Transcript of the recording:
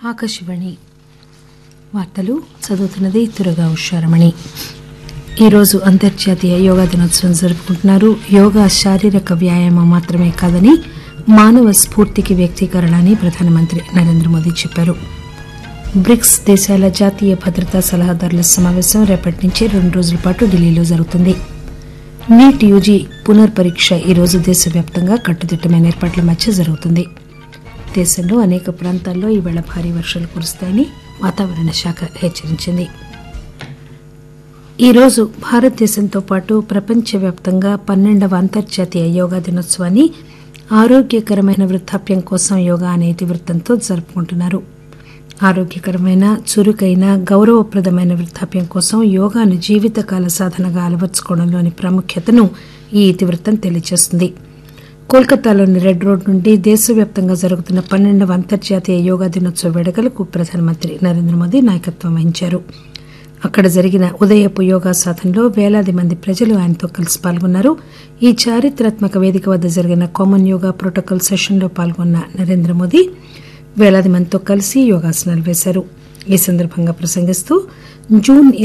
ఆకాశవాణి వార్తలు చదువుతున్నది తురగా ఉషారమణి ఈరోజు అంతర్జాతీయ యోగా దినోత్సవం జరుపుకుంటున్నారు యోగా శారీరక వ్యాయామం మాత్రమే కాదని మానవ స్ఫూర్తికి వ్యక్తీకరణ అని ప్రధానమంత్రి నరేంద్ర మోదీ చెప్పారు బ్రిక్స్ దేశాల జాతీయ భద్రతా సలహాదారుల సమావేశం రేపటి నుంచి రెండు రోజుల పాటు ఢిల్లీలో జరుగుతుంది నీట్ యూజీ పునర్పరీక్ష ఈరోజు దేశవ్యాప్తంగా కట్టుదిట్టమైన ఏర్పాట్ల మధ్య జరుగుతుంది దేశంలో అనేక ప్రాంతాల్లో ఈవేళ భారీ వర్షాలు కురుస్తాయని వాతావరణ శాఖ హెచ్చరించింది ఈరోజు భారతదేశంతో పాటు ప్రపంచవ్యాప్తంగా పన్నెండవ అంతర్జాతీయ యోగా దినోత్సవాన్ని ఆరోగ్యకరమైన వృద్ధాప్యం కోసం యోగా అనే ఇతివృత్తంతో జరుపుకుంటున్నారు ఆరోగ్యకరమైన చురుకైన గౌరవప్రదమైన వృద్ధాప్యం కోసం యోగాను జీవితకాల సాధనగా అలవర్చుకోవడంలోని ప్రాముఖ్యతను ఈ ఇతివృత్తం తెలియజేస్తుంది కోల్కతాలోని రెడ్ రోడ్ నుండి దేశవ్యాప్తంగా జరుగుతున్న పన్నెండవ అంతర్జాతీయ యోగా దినోత్సవ వేడుకలకు ప్రధానమంత్రి నరేంద్ర మోదీ నాయకత్వం వహించారు అక్కడ జరిగిన ఉదయపు యోగా సాధనలో వేలాది మంది ప్రజలు ఆయనతో కలిసి పాల్గొన్నారు ఈ చారిత్రాత్మక వేదిక వద్ద జరిగిన కామన్ యోగా ప్రోటోకాల్ సెషన్లో పాల్గొన్న నరేంద్ర మోదీ వేలాది మందితో కలిసి యోగాసనాలు వేశారు ఈ సందర్భంగా ప్రసంగిస్తూ జూన్